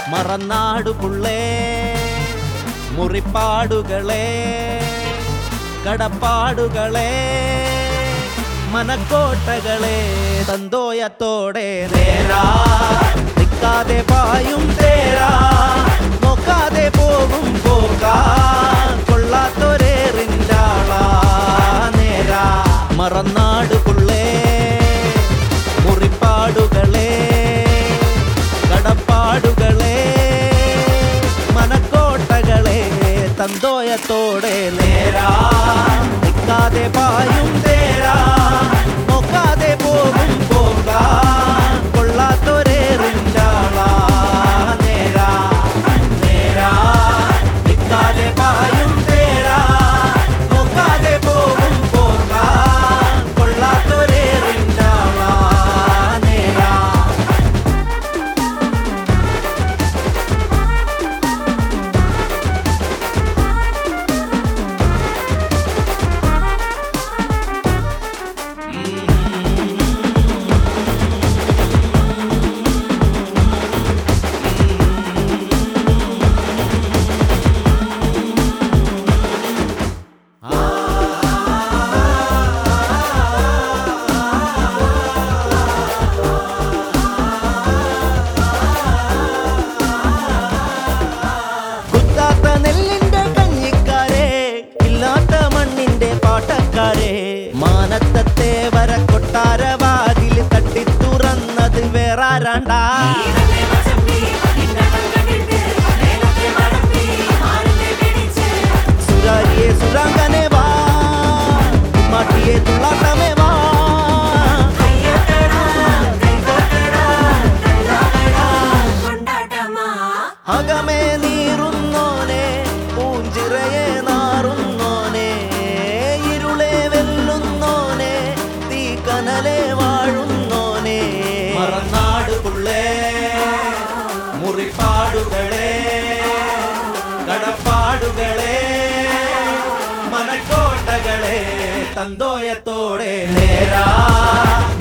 മറന്നാടു പുള്ളേ മുറിപ്പാടുകളെ കടപ്പാടുകളെ മനക്കോട്ടകളെ തന്തോയത്തോടെ നേരാ നിൽക്കാതെ പായും തേരാ നോക്കാതെ പോകും പോകാ കൊള്ളാത്തൊരേറിൻ്റാളാ നേരാ മറന്നാട് പുള്ളേ മുറിപ്പാടുകളെ കടപ്പാടുകളെ മനക്കോട്ടകളെ തന്തോയത്തോടെ നേരാ നിൽക്കാതെ പായും തേരാ നോക്കാതെ പോകും പോകാ കൊള്ളാത്തൊരേറിൻ്റാളാ നേരാ നേരാ നിൽക്കാതെ പായും തേരാ നോക്കാതെ പോകും പോകാ കൊള്ളാത്തൊരേറിൻ്റാളാ നേരാ കുത്താത്ത നെല്ലിന്റെ കഞ്ഞിക്കാരെ ഇല്ലാത്ത മണ്ണിന്റെ പാട്ടക്കാരെ മാനത്തത്തെ വര കൊട്ടാരവാതിൽ തട്ടി തുറന്നത് വേറാരാണ്ടാ സുരാരിയെ സുരാങ്കനെ വാ മാട്ടിയെ തുള്ളാട്ടമേ വാ അകമേ നീറുന്നോനെ പൂഞ്ചിറയെ നാറുന്നോനെ ഇരുളെ വെല്ലുന്നോനെ തീ കനലെ വാഴുന്നോനെ മറന്നാട് പുള്ളേ മുറിപ്പാടുകളെ കടപ്പാടുകളെ മനക്കോട്ടകളെ തന്തോയത്തോടെ നേരാ